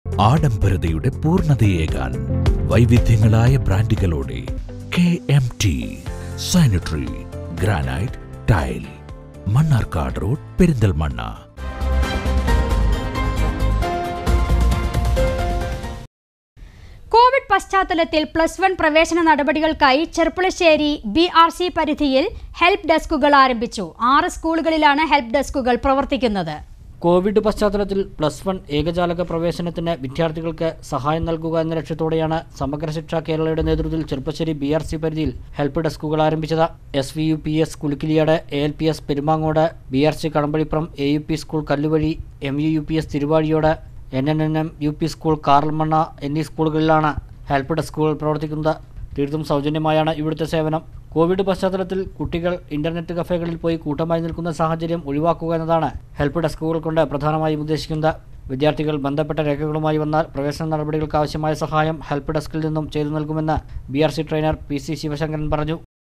ആഡംബരതയുടെ പൂർണ്ണതയേകാൻ വൈവിധ്യങ്ങളായ ബ്രാൻഡുകളോടെ K M T sanitary granite tile Mannarkkad road Perinthalmanna covid പശ്ചാത്തലത്തിൽ പ്ലസ് വൺ പ്രവേശന നടപടികൾക്കായി ചെർപ്പുളശ്ശേരി ബി ആർ സി പരിധിയിൽ ഹെൽപ്പ് ഡെസ്കുകൾ ആരംഭിച്ചു ആറ് സ്കൂളുകളിലാണ് ഹെൽപ്പ് ഡെസ്കുകൾ പ്രവർത്തിക്കുന്നത് കോവിഡ് പശ്ചാത്തലത്തിൽ പ്ലസ് വൺ ഏകജാലക പ്രവേശനത്തിന് വിദ്യാർത്ഥികൾക്ക് സഹായം നൽകുക എന്ന ലക്ഷ്യത്തോടെയാണ് സമഗ്ര ശിക്ഷ കേരളയുടെ നേതൃത്വത്തിൽ ചെറുപ്പശ്ശേരി ബി ആർ സി പരിധിയിൽ ഹെൽപ്പ് ഡെസ്കുകൾ ആരംഭിച്ചത് S V U P S Kulukkiliyad A L P S Perumangode B R C Kadampazhipuram A U P school Kalluvazhi M U U P S Thiruvazhiyode N N N M U P school Karalmanna എന്നീ സ്കൂളുകളിലാണ് help ഡെസ്കുകൾ പ്രവർത്തിക്കുന്നത് തീർത്തും സൗജന്യമായാണ് ഇവിടുത്തെ സേവനം Covid പശ്ചാത്തലത്തിൽ കുട്ടികൾ ഇന്റർനെറ്റ് കഫേകളിൽ പോയി കൂട്ടമായി നിൽക്കുന്ന സാഹചര്യം ഒഴിവാക്കുക എന്നതാണ് ഹെൽപ്പ് ഡെസ്കുകൾ കൊണ്ട് പ്രധാനമായും ഉദ്ദേശിക്കുന്നത് വിദ്യാർത്ഥികൾ ബന്ധപ്പെട്ട രേഖകളുമായി വന്നാൽ പ്രവേശന നടപടികൾക്ക് ആവശ്യമായ സഹായം ഹെൽപ്പ് ഡെസ്കിൽ നിന്നും ചെയ്തു നൽകുമെന്ന് B R C trainer P C Sivasankaran പറഞ്ഞു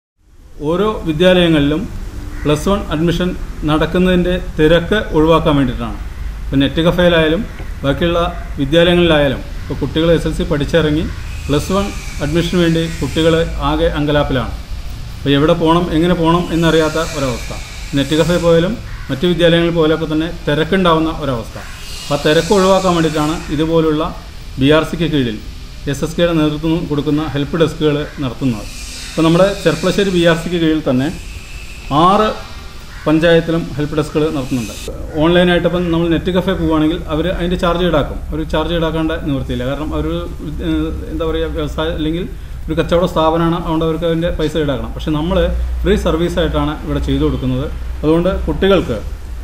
ഓരോ വിദ്യാലയങ്ങളിലും പ്ലസ് വൺ അഡ്മിഷൻ നടക്കുന്നതിൻ്റെ തിരക്ക് ഒഴിവാക്കാൻ വേണ്ടിയിട്ടാണ് ഇപ്പോൾ നെറ്റ് കഫേയിലായാലും ബാക്കിയുള്ള വിദ്യാലയങ്ങളിലായാലും ഇപ്പോൾ കുട്ടികൾ എസ് എൽ സി പഠിച്ചിറങ്ങി പ്ലസ് വൺ അഡ്മിഷന് വേണ്ടി കുട്ടികൾ ആകെ അങ്കലാപ്പിലാണ് അപ്പോൾ എവിടെ പോകണം എങ്ങനെ പോകണം എന്നറിയാത്ത ഒരവസ്ഥ നെറ്റ് കഫേ പോയാലും മറ്റ് വിദ്യാലയങ്ങളിൽ പോലൊക്കെ തന്നെ തിരക്കുണ്ടാവുന്ന ഒരവസ്ഥ അപ്പോൾ ആ തിരക്ക് ഒഴിവാക്കാൻ വേണ്ടിയിട്ടാണ് ഇതുപോലുള്ള ബി ആർ സിക്ക് കീഴിൽ എസ് എസ് കെയുടെ നേതൃത്വം കൊടുക്കുന്ന ഹെൽപ്പ് ഡെസ്കുകൾ നടത്തുന്നത് ഇപ്പോൾ നമ്മുടെ ചെർപ്പളശ്ശേരി ബി ആർ സിക്ക് കീഴിൽ തന്നെ ആറ് പഞ്ചായത്തിലും ഹെൽപ്പ് ഡെസ്കുകൾ നടത്തുന്നുണ്ട് ഓൺലൈനായിട്ട് ഇപ്പം നമ്മൾ നെറ്റ് കഫേ പോവുകയാണെങ്കിൽ അവർ അതിൻ്റെ ചാർജ് ഈടാക്കും അവർ ചാർജ് ഈടാക്കേണ്ട നിവൃത്തിയില്ല കാരണം അവർ എന്താ പറയുക വ്യവസായം അല്ലെങ്കിൽ ഒരു കച്ചവട സ്ഥാപനമാണ് അതുകൊണ്ട് അവർക്ക് അതിൻ്റെ പൈസ ഈടാക്കണം പക്ഷെ നമ്മൾ ഫ്രീ സർവീസായിട്ടാണ് ഇവിടെ ചെയ്തു കൊടുക്കുന്നത് അതുകൊണ്ട് കുട്ടികൾക്ക്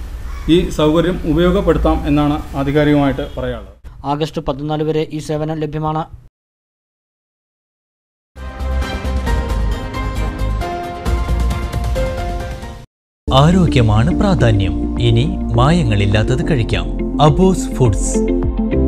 ഈ സൗകര്യം ഉപയോഗപ്പെടുത്താം എന്നാണ് ആധികാരികമായിട്ട് പറയാനുള്ളത് ആഗസ്റ്റ് പതിനാല് വരെ ഈ സേവനം ലഭ്യമാണ് ആരോഗ്യമാണ് പ്രാധാന്യം ഇനി മായങ്ങളില്ലാത്തത് കഴിക്കാം അബോസ് ഫുഡ്സ്